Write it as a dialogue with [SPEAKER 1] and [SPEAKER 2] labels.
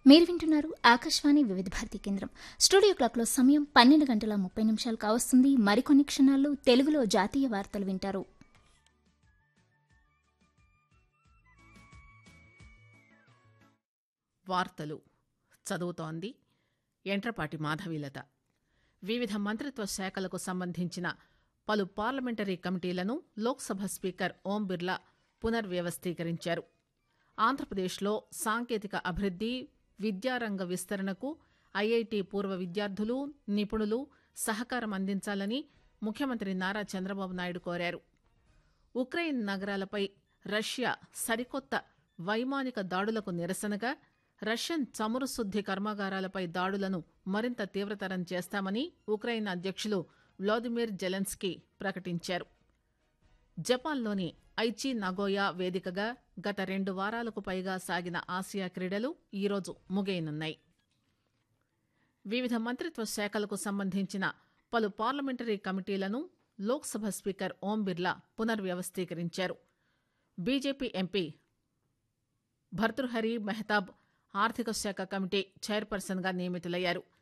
[SPEAKER 1] మీరు వింటున్నారు ఆకాశవాణి వివిధ భారతి కేంద్రం స్టూడియో క్లాక్లో సమయం పన్నెండు గంటల ముప్పై నిమిషాలు కావస్తుంది మరికొన్ని క్షణాల్లో తెలుగులో జాతీయ వార్తలు వింటారు
[SPEAKER 2] వార్తలు చదువుతోంది ఎంట్రపాటి మాధవీలత వివిధ మంత్రిత్వ శాఖలకు సంబంధించిన పలు పార్లమెంటరీ కమిటీలను లోక్సభ స్పీకర్ ఓం బిర్లా పునర్వ్యవస్థీకరించారు ఆంధ్రప్రదేశ్లో సాంకేతిక అభివృద్ది విద్యారంగ విస్తరణకు ఐఐటి పూర్వ విద్యార్థులు నిపుణులు సహకారం అందించాలని ముఖ్యమంత్రి నారా చంద్రబాబు నాయుడు కోరారు ఉక్రెయిన్ నగరాలపై రష్యా సరికొత్త వైమానిక దాడులకు నిరసనగా రష్యన్ చమురు శుద్ది కర్మాగారాలపై దాడులను మరింత తీవ్రతరం చేస్తామని ఉక్రెయిన్ అధ్యక్షులు వ్లాదిమిర్ జెలెన్స్కీ ప్రకటించారు జపాన్లోని ఐచి నగోయా వేదికగా గత రెండు వారాలకు పైగా సాగిన ఆసియా క్రీడలు ఈరోజు ముగియనున్నాయి వివిధ మంత్రిత్వ శాఖలకు సంబంధించిన పలు పార్లమెంటరీ కమిటీలను లోక్సభ స్పీకర్ ఓం బిర్లా పునర్వ్యవస్థీకరించారు బీజేపీ ఎంపీ భర్తృహరి మెహతాబ్ ఆర్థిక శాఖ కమిటీ చైర్పర్సన్గా నియమితులయ్యారు